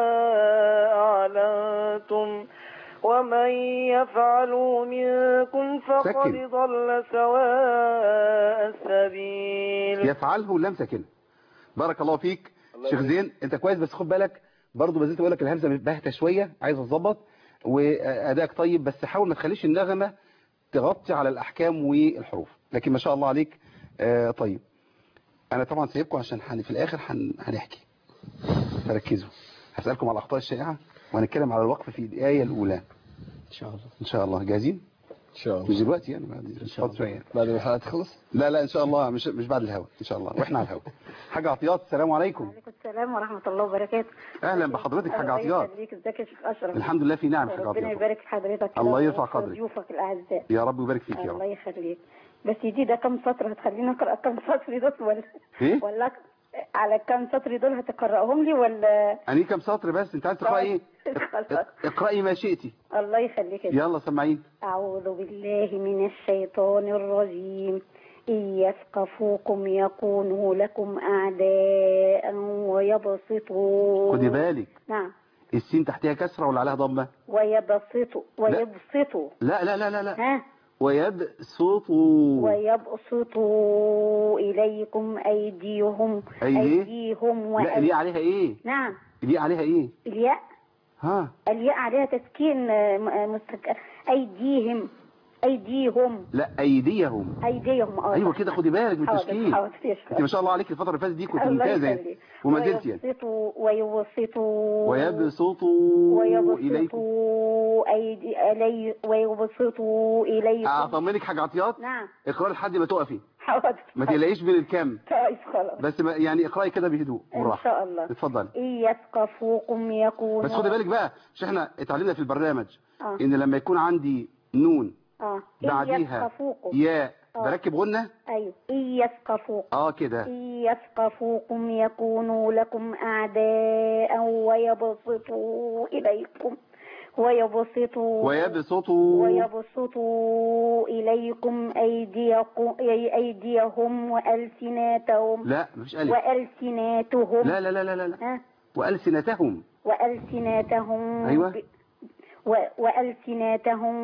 أعلنتم ومن يفعله منكم فقد سكن. ضل سواء السبيل يفعله لم ساكنه بارك الله فيك الله شيخ يبارك. زين انت كويس بس خد بالك برضه ما زلت بقول لك الهمزه باهته شويه عايز تظبط وادائك طيب بس حاول ما تخليش النغمه تغطي على الاحكام والحروف لكن ما شاء الله عليك آه طيب انا طبعا سايبكم عشان حن في الاخر حن هنحكي فركزوا هسالكم على الاخطاء الشائعه وهنتكلم على الوقف في الايه الاولى إن شاء الله ان شاء الله جاهزين ان شاء مش الله دلوقتي يعني بعد شاء الله. شويه بعد ما الحلقه تخلص لا لا ان شاء الله مش مش بعد الهوا ان شاء الله واحنا على الهوا حاجه عطيات السلام عليكم وعليكم السلام ورحمة الله وبركاته اهلا بحضرتك حاجه الله عطيات يخليك ازيك يا شيخ أشرف الحمد لله في نعم حاجه ربنا عطيات يبارك في حضرتك الله كده يرفع ويوفق قدرك. ضيوفك الأعزاء يا رب يبارك فيك يا الله رب يخليك بس دي ده كم سطر هتخليني أقرأ كم سطر دول ولا ايه ولا على كم سطر دول هتقرأهم لي ولا اني كم سطر بس انت عايز تقراي ايه خلاص. اقراي ما شئتي الله يخليك يا شيخ. يلا سمعين أعوذ بالله من الشيطان الرجيم إن يثقفوكم يكونوا لكم أعداء ويبسطوا خدي بالك نعم السين تحتها كسره ولا عليها ضمه ويبسطوا ويبسطوا لا لا لا لا لا ها ويبسطوا ويبسطوا إليكم أيديهم أيدي؟ أيديهم لا الياء عليها ايه نعم الياء عليها ايه الياء ها الياء عليها تسكين آه، م- آه، مستك... أيديهم أيديهم لا ايديهم أيديهم اه ايوه صح. كده خدي بالك من حاضر، التشكيل حاضر، يشكر. انت ما شاء الله عليك الفتره اللي فاتت دي كنت الله ممتازه يعني. يخليك. وما زلت يعني ويبسطوا ويبسطوا ويبسطوا اليكم ويبسطوا أيدي إلي ويبسطوا إليكم اطمنك حاجه عطيات نعم اقراي لحد ما تقفي حاضر ما تقلقيش من الكم طيب خلاص بس ما يعني اقراي كده بهدوء إن وراحه شاء الله اتفضلي إن يثقفوكم يكونوا بس خدي بالك بقى مش احنا اتعلمنا في البرنامج آه. ان لما يكون عندي نون اه إن بعديها يثقفوكم ياء آه. بركب غنة أيوه إن يثقفوكم اه كده إن يثقفوكم يكونوا لكم أعداء ويبسطوا إليكم ويبسطوا ويبسطوا ويبسطوا إليكم أيديكم أي أيديهم وألسناتهم لا مفيش الف وألسناتهم لا لا لا لا لا, لا. ها والسنتهم وألسناتهم أيوة. ب... و... وألسناتهم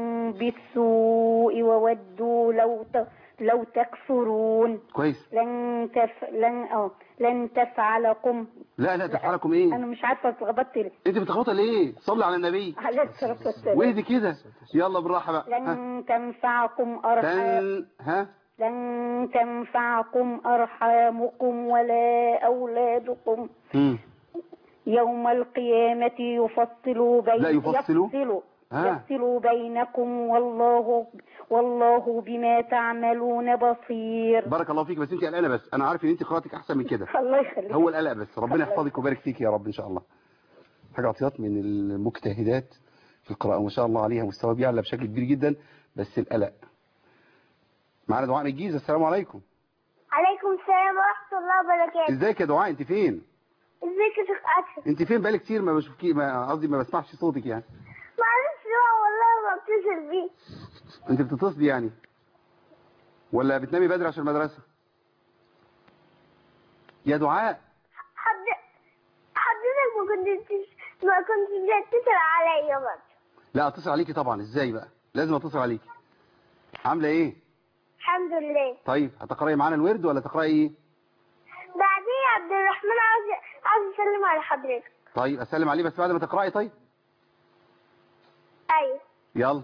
بالسوء وودوا لو ت... لو تكفرون كويس لن تف... لن اه لن تفعلكم لا لا تفعلكم ايه انا مش عارفه اتلخبطت ليه انت بتخبطها ليه صلي على النبي عليه الصلاه والسلام واهدي كده يلا بالراحه بقى ها لن تنفعكم ارحام تن ها لن تنفعكم ارحامكم ولا اولادكم مم. يوم القيامة يفصل بين لا يفصل. يفصل, ها. يفصل بينكم والله والله بما تعملون بصير بارك الله فيك بس انت قلقانه بس انا عارف ان انت قراءتك احسن من كده الله يخليك هو القلق بس ربنا يحفظك ويبارك فيك يا رب ان شاء الله حاجه عطيات من المجتهدات في القراءه وما شاء الله عليها مستوى بيعلى بشكل كبير جدا بس القلق معانا دعاء من الجيزه السلام عليكم عليكم السلام ورحمة الله وبركاته ازيك يا دعاء انت فين ازيك يا شيخ أشرف انت فين بقالي كتير ما بشوفكي ما قصدي ما بسمعش صوتك يعني معلش بقى والله ما بتصل بيه انت بتتصلي يعني ولا بتنامي بدري عشان المدرسه يا دعاء حد حضرتك ما كنتش ما كنتش بتتصل عليا برضه لا اتصل عليكي طبعا ازاي بقى لازم اتصل عليكي عامله ايه الحمد لله طيب هتقراي معانا الورد ولا تقراي ايه بعدين عبد الرحمن عاوز عاوز يسلم على حضرتك طيب اسلم عليه بس بعد ما تقراي طيب ايوه يلا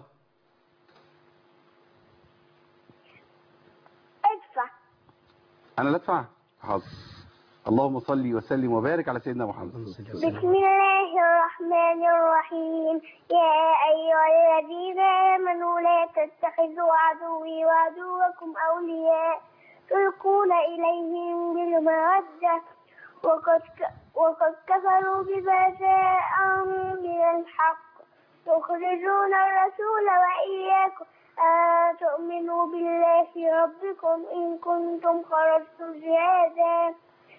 ادفع انا لا ادفع حاضر اللهم صل وسلم وبارك على سيدنا محمد بسم الله الرحمن الرحيم يا أيها الذين آمنوا لا تتخذوا عدوي وعدوكم أولياء تلقون إليهم بالمودة وقد ك- وقد كفروا بما جاءهم من الحق يخرجون الرسول وإياكم أن تؤمنوا بالله ربكم إن كنتم خرجتم جهادا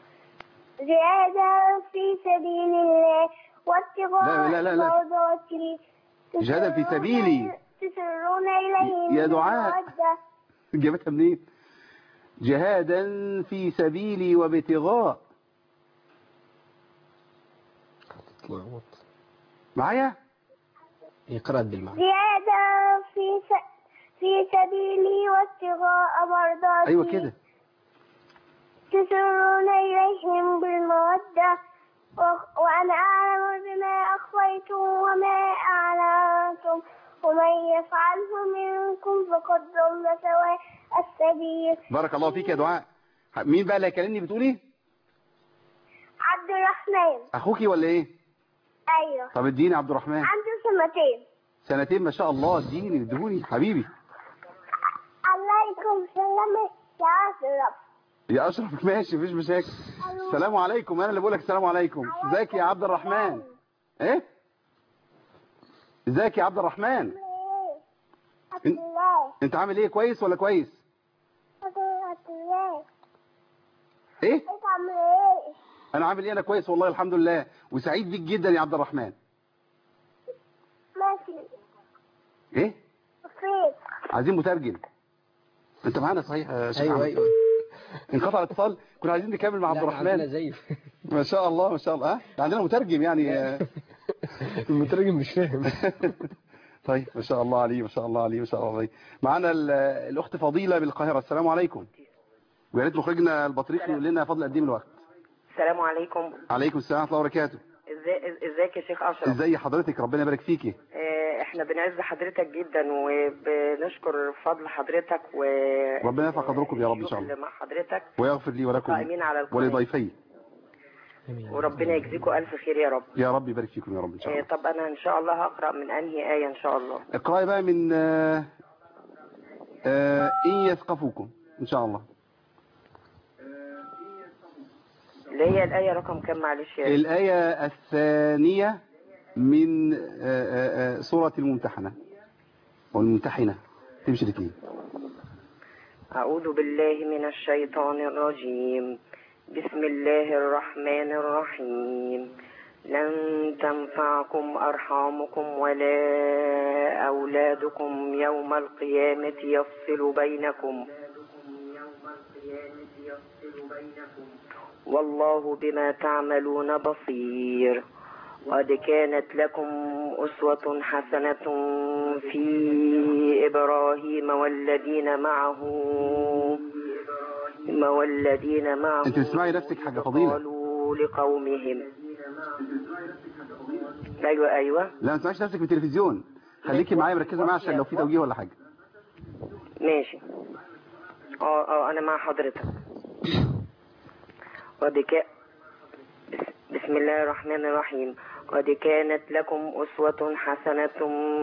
جهادا في سبيل الله وابتغاء لا- لا- لا- لا. مرضاتي جهادا في سبيلي. تسرون إليهم يا دعاء. بالمودة. جابتها منين جهادا في سبيلي وابتغاء معايا يقرأ بالمعنى جهادا في س... في سبيلي وابتغاء مرضاتي ايوه كده تسرون إليهم بالمودة و- وأنا أعلم بما أخفيتم وما أعلنتم ومن يفعله منكم فقد ضل سواء السبيل بارك الله فيك يا دعاء مين بقى اللي هيكلمني بتقولي عبد الرحمن اخوكي ولا ايه أيوه طب اديني عبد الرحمن عنده سنتين سنتين ما شاء الله اديني ادهوني حبيبي عليكم سلام يا أشرف يا اشرف ماشي مفيش مشاكل السلام عليكم انا اللي بقول لك السلام عليكم ازيك يا عبد الرحمن ايه ازيك يا عبد الرحمن عبد الله انت عامل ايه كويس ولا كويس عبد الله ايه انت عامل ايه؟ انا عامل ايه انا كويس والله الحمد لله وسعيد بيك جدا يا عبد الرحمن ماشي ايه فين؟ عايزين مترجم انت معانا صحيح يا شيخ ايوه أحمد؟ ايوه انقطع الاتصال كنا عايزين نكمل مع عبد لا، عندنا الرحمن زيه ما شاء الله ما شاء الله ها عندنا مترجم يعني آه. المترجم مش فاهم طيب ما شاء الله عليه ما شاء الله عليه ما شاء الله عليه معانا ال- الاخت فضيله بالقاهره السلام عليكم ويا ريت مخرجنا البطريق يقول لنا فضل قد ايه من الوقت السلام عليكم عليكم السلام ورحمه الله وبركاته ازاي ازيك يا شيخ اشرف ازي حضرتك ربنا يبارك فيكي آه، احنا بنعز حضرتك جدا وبنشكر فضل حضرتك و ربنا يرفع قدركم يا رب ان شاء اللي الله مع حضرتك ويغفر لي ولكم قائمين على القرآن. ولضيفي وربنا يجزيكم الف خير يا رب يا رب يبارك فيكم يا رب ان شاء آه، الله طب انا ان شاء الله هقرا من انهي ايه ان شاء الله اقرأي بقى من آه، آه، إن يثقفوكم إن شاء الله اللي هي الايه رقم كام معلش يا الآية الثانية من آه، آه، آه، سورة الممتحنة والممتحنة تمشي الاثنين أعوذ بالله من الشيطان الرجيم بسم الله الرحمن الرحيم لن تنفعكم أرحامكم ولا أولادكم يوم القيامة يفصل بينكم والله بما تعملون بصير قد كانت لكم أسوة حسنة في إبراهيم والذين معه والذين معه أنت بتسمعي نفسك حاجة فضيلة قالوا لقومهم أيوة أيوة لا ما تسمعيش نفسك بالتلفزيون خليكي معايا مركزة معايا عشان لو في توجيه ولا حاجة ماشي اه اه انا مع حضرتك قد كا... بس- بسم الله الرحمن الرحيم قد كانت لكم أسوة حسنة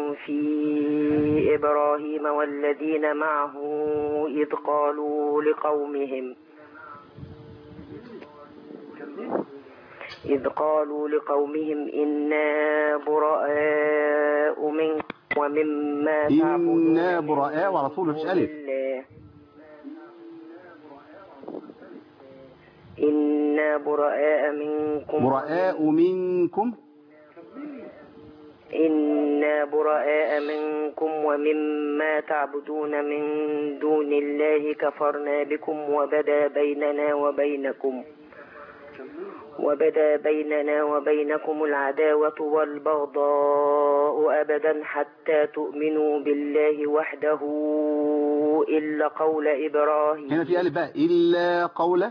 في إبراهيم والذين معه إذ قالوا لقومهم إذ قالوا لقومهم إنا براء منكم ومما تعبدون إنا براء ورسول مفيش ألف الله إنا براء منكم براء منكم إنا براء منكم ومما تعبدون من دون الله كفرنا بكم وبدا بيننا وبينكم وبدا بيننا وبينكم العداوة والبغضاء أبدا حتى تؤمنوا بالله وحده إلا قول إبراهيم هنا في ألف بقى إلا قولة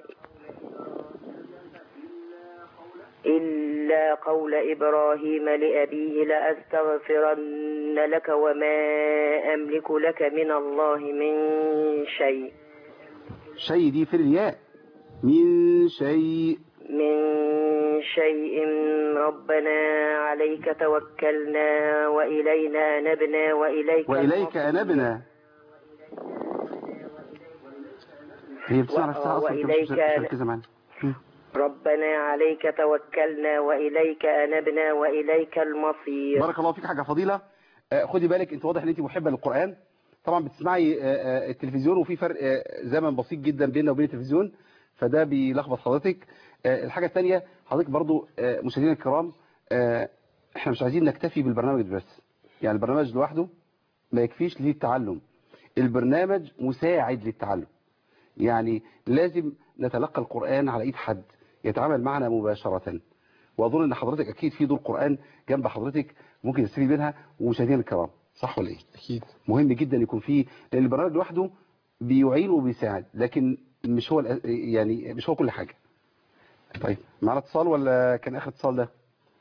إلا قول إبراهيم لأبيه لأستغفرن لك وما أملك لك من الله من شيء شيء دي في الياء من شيء من شيء ربنا عليك توكلنا وإلينا نبنا وإليك وإليك أنبنا هي بتسمع نفسها أصلا كده مش وإليك- مش مركزة معانا ربنا عليك توكلنا وإليك أنبنا وإليك المصير بارك الله فيك حاجة فضيلة آه، خدي بالك انت واضح ان انت محبة للقرآن طبعا بتسمعي آه، آه، التلفزيون وفي فرق آه، زمن بسيط جدا بيننا وبين التلفزيون فده بيلخبط حضرتك آه، الحاجة الثانية حضرتك برضو آه، مشاهدينا الكرام آه، احنا مش عايزين نكتفي بالبرنامج بس يعني البرنامج لوحده ما يكفيش للتعلم البرنامج مساعد للتعلم يعني لازم نتلقى القرآن على ايد حد يتعامل معنا مباشرة واظن ان حضرتك اكيد في دور قرآن جنب حضرتك ممكن تستفيد منها ومشاهدينا الكرام صح ولا ايه اكيد مهم جدا يكون فيه لان البرنامج لوحده بيعين وبيساعد لكن مش هو الأ- يعني مش هو كل حاجة طيب معنا اتصال ولا كان اخر اتصال ده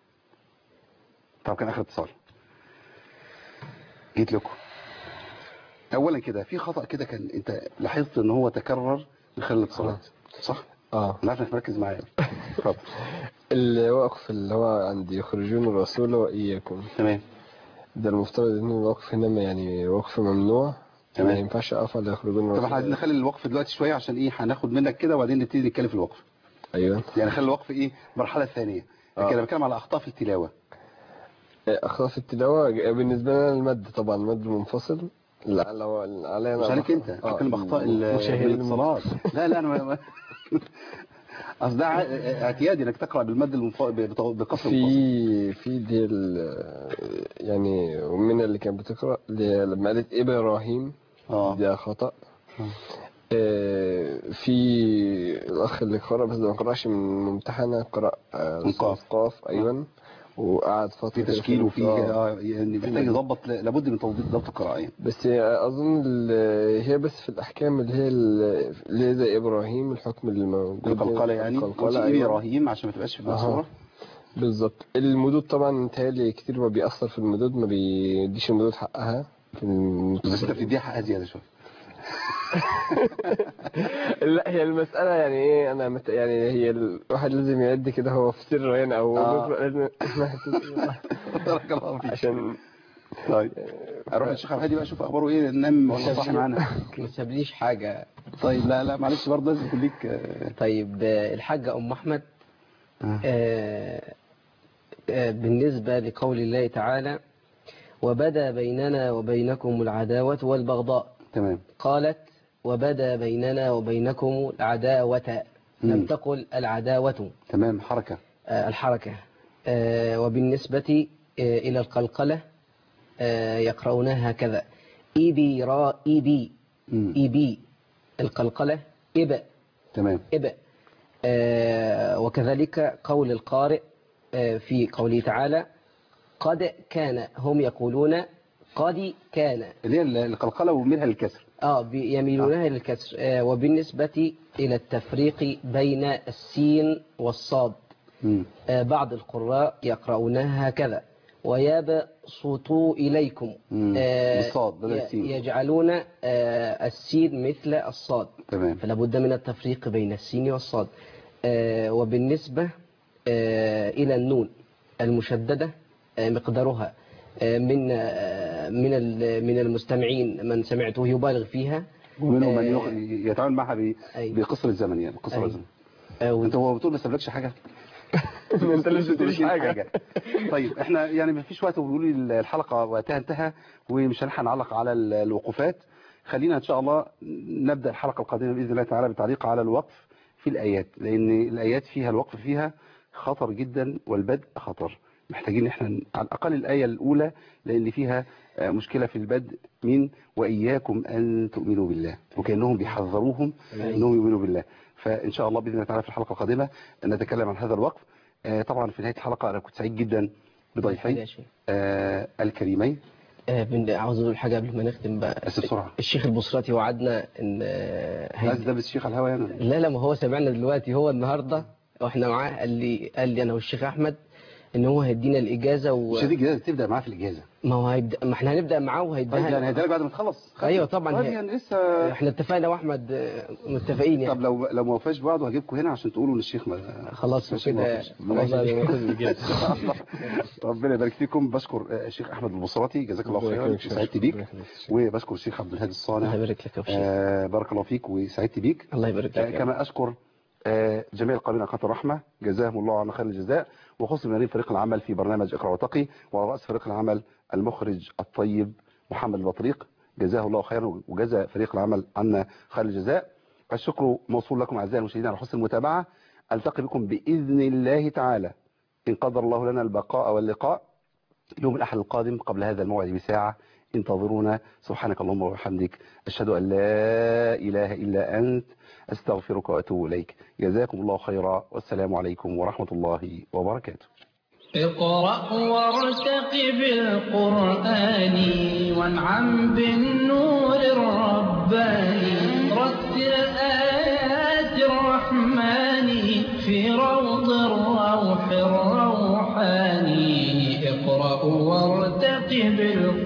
طب كان اخر اتصال جيت لكم اولا كده في خطأ كده كان انت لاحظت ان هو تكرر من خلال الاتصالات صح اه انا عارف انك مركز معايا اتفضل الوقف اللي هو عند يخرجون الرسول وإياكم تمام ده المفترض ان الوقف هنا يعني وقف ممنوع تمام. ما ينفعش اقف على يخرجون طب الرسول احنا عايزين نخلي الوقف دلوقتي شوية عشان ايه هناخد منك كده وبعدين نبتدي نتكلم في الوقف ايوه يعني خلي الوقف ايه المرحلة الثانية لكن انا بتكلم على اخطاء في التلاوة اخطاء في التلاوة بالنسبة لنا المد طبعا المد المنفصل لعل هو علي مش عليك انت انا بتكلم باخطاء ال- المشاهدين الاتصالات لا لا انا ما- ما- اصل ده ع- اعتيادي انك تقرا بالمد المنف... بط- بقصر المنفصل في في دي ال- يعني ومن اللي كانت بتقرا اللي لما قالت ابراهيم اه ده خطا آه، في الاخ اللي قرا بس ده ما قراش من ممتحنه قرا آه، من قاف. قاف ايوه وقعد فترة في كده تشكيل وفي آه. آه، يعني محتاج يظبط لابد من تضبيط ضبط القراءة يعني. بس اظن ال- هي بس في الاحكام اللي هي ال- اللي هي زي ابراهيم الحكم اللي موجود القلقلة يعني القلقلة، قلت أيوة. إبراهيم عشان ما تبقاش في أها. الصورة بالظبط المدود طبعا متهيألي كتير ما بيأثر في المدود ما بيديش المدود حقها في بس انت الم... بتديها حقها زيادة شوية لا هي المسألة يعني ايه انا مت... يعني هي الواحد لازم يعد كده هو في سره يعني او آه. بكرة لازم بارك الله فيك عشان طيب اروح للشيخ عبد الهادي بقى اشوف اخباره ايه نام ولا صاحي معانا ما سابليش حاجة طيب لا لا معلش برضه لازم يكون ليك آه، طيب آه، الحاجة أم أحمد آه. آه، آه، بالنسبة لقول الله تعالى وبدا بيننا وبينكم العداوة والبغضاء تمام قالت وبدا بيننا وبينكم العداوة لم مم. تقل العداوة تمام حركة آه، الحركة آه، وبالنسبة آه، إلى القلقلة آه، يقرؤونها هكذا إيبي را إيبي مم. إيبي القلقلة إبأ تمام إبأ آه، وكذلك قول القارئ آه، في قوله تعالى قد كان هم يقولون قد كان اللي هي القلقلة ومنها الكسر اه بي- يميلونها للكسر آه، وبالنسبة إلى التفريق بين السين والصاد مم. آه، بعض القراء يقرؤونها هكذا ويبسطوا إليكم مم. آه، بالصاد بدل ي- السين. يجعلون آه، السين مثل الصاد تمام فلا بد من التفريق بين السين والصاد آه، وبالنسبة آه، إلى النون المشددة آه، مقدارها آه، من آه، من ال- من المستمعين من سمعته يبالغ فيها ومنهم من آه، يخ- يتعامل معها ب- أي. بقصر الزمن يعني قصر أي. الزمن آه، انت هو بتقول ما سابلكش حاجة انت لازم تقولش حاجة طيب احنا يعني ما فيش وقت وبيقولوا لي الحلقة وقتها انتهى ومش هنلحق نعلق على ال- الوقوفات خلينا ان شاء الله نبدأ الحلقة القادمة بإذن الله تعالى بالتعليق على الوقف في الآيات لأن الآيات فيها الوقف فيها خطر جدا والبدء خطر محتاجين احنا ن- على الأقل الآية الأولى لأن فيها آه، مشكلة في البدء من وإياكم أن تؤمنوا بالله وكأنهم بيحذروهم أنهم يؤمنوا بالله فإن شاء الله بإذن الله تعالى في الحلقة القادمة نتكلم عن هذا الوقف آه، طبعا في نهاية الحلقة أنا كنت سعيد جدا بضيفي يا شيخ. آه، الكريمين آه، بن- عاوز اقول حاجه قبل ما نختم بقى بس بسرعة الشيخ البصراتي وعدنا ان آه، عايز هيدي- ده الشيخ على الهوا يعني لا لا ما هو سمعنا دلوقتي هو النهارده واحنا معاه قال لي قال لي انا والشيخ احمد ان هو هيدينا الاجازه و... مش هدي الجهاز تبدأ معاه في الإجازة ما هو هيبدا ما احنا هنبدا معاه طيب وهيديها يعني هيديلك بعد ما تخلص ايوه طبعا طيب هي- يعني لسه احنا اتفقنا واحمد آه، متفقين يعني طب لو لو ما وفاش بعض هجيبكم هنا عشان تقولوا ان الشيخ ما خلاص ماشي، ما وكده وفاش. خلاص بعد ما ياخد إن الإجازة. شاء الله. ربنا يبارك فيكم بشكر آه، الشيخ احمد البصراتي جزاك الله ربنا خيرا يكرمك يا وسعدت شيخ. بيك ربنا يخليك يا شيخ. وبشكر الشيخ عبد الهادي الصالح الله يبارك لك يا شيخ آه، بارك الله فيك وسعدت بيك الله يبارك آه، لك يا كما أشكر آه، جميع القائمين على قناة الرحمة جزاهم الله عنا خير الجزاء وخصوصا من فريق العمل في برنامج اقرأ وتقي وعلى رأس فريق العمل المخرج الطيب محمد البطريق جزاه الله خيرا وجزا فريق العمل عنا خير الجزاء الشكر موصول لكم أعزائي المشاهدين على حسن المتابعة ألتقي بكم بإذن الله تعالى إن قدر الله لنا البقاء واللقاء يوم الأحد القادم قبل هذا الموعد بساعة انتظرونا سبحانك اللهم وبحمدك أشهد أن لا إله إلا أنت أستغفرك وأتوب إليك جزاكم الله خيرا والسلام عليكم ورحمة الله وبركاته اقرأ وارتقب القرآن وانعم بالنور الرباني رتل آيات الرحمن في روض الروح الروحاني اقرأ وارتقب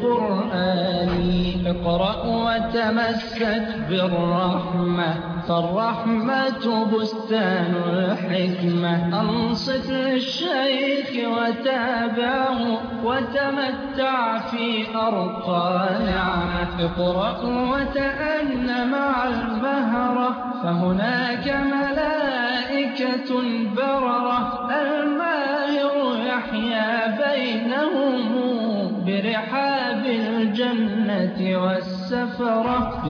القرآن اقرأ وتمسك بالرحمة فالرحمة بستان الحكمة أنصت للشيخ وتابعه وتمتع في أرقى نعمة اقرأ وتأن مع المهرة فهناك ملائكة بررة الماهر يحيا بينهم برحاب الجنة والسفرة